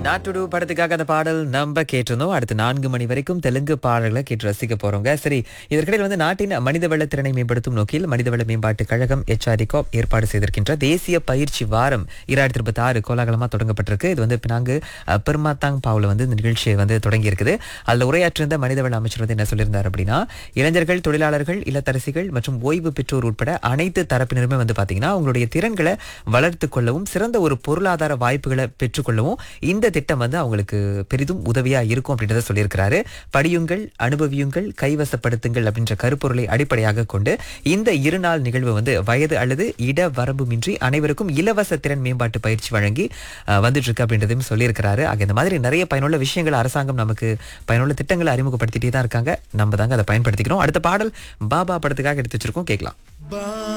நாட்டுடு படத்துக்காக அந்த பாடல் நம்ம கேட்டிருந்தோம் அடுத்து நான்கு மணி வரைக்கும் தெலுங்கு பாடல்களை கேட்டு ரசிக்க போறோங்க சரி இதற்கிடையில் வந்து நாட்டின் மனிதவள திறனை மேம்படுத்தும் நோக்கில் மனிதவள மேம்பாட்டு கழகம் எச்ஆர்டிகோ ஏற்பாடு செய்திருக்கின்ற தேசிய பயிற்சி வாரம் இரண்டாயிரத்தி இருபத்தி ஆறு கோலாகலமா தொடங்கப்பட்டிருக்கு இது வந்து நாங்க பெருமாத்தாங் பாவுல வந்து இந்த நிகழ்ச்சியை வந்து தொடங்கி இருக்குது அதுல உரையாற்றிருந்த மனிதவள அமைச்சர் வந்து என்ன சொல்லியிருந்தார் அப்படின்னா இளைஞர்கள் தொழிலாளர்கள் இல்லத்தரசிகள் மற்றும் ஓய்வு பெற்றோர் உட்பட அனைத்து தரப்பினருமே வந்து பாத்தீங்கன்னா அவங்களுடைய திறன்களை வளர்த்து கொள்ளவும் சிறந்த ஒரு பொருளாதார வாய்ப்புகளை பெற்றுக்கொள்ளவும் இந்த திட்டம் வந்து அவங்களுக்கு பெரிதும் உதவியா இருக்கும் அப்படின்றத சொல்லியிருக்கிறாரு படியுங்கள் அனுபவியுங்கள் கைவசப்படுத்துங்கள் அப்படின்ற கருப்பொருளை அடிப்படையாக கொண்டு இந்த இரு நாள் நிகழ்வு வந்து வயது அல்லது இட வரம்புமின்றி அனைவருக்கும் இலவச திறன் மேம்பாட்டு பயிற்சி வழங்கி அஹ், வந்துட்டு இருக்கு அப்படின்றதையும் சொல்லியிருக்கிறாரு ஆக இந்த மாதிரி நிறைய பயனுள்ள விஷயங்கள் அரசாங்கம் நமக்கு பயனுள்ள திட்டங்களை அறிமுகப்படுத்திட்டே தான் இருக்காங்க நம்ம தாங்க அதை பயன்படுத்திக்கிறோம் அடுத்த பாடல் பாபா படத்துக்காக எடுத்து வச்சிருக்கோம் கேட்கலாம்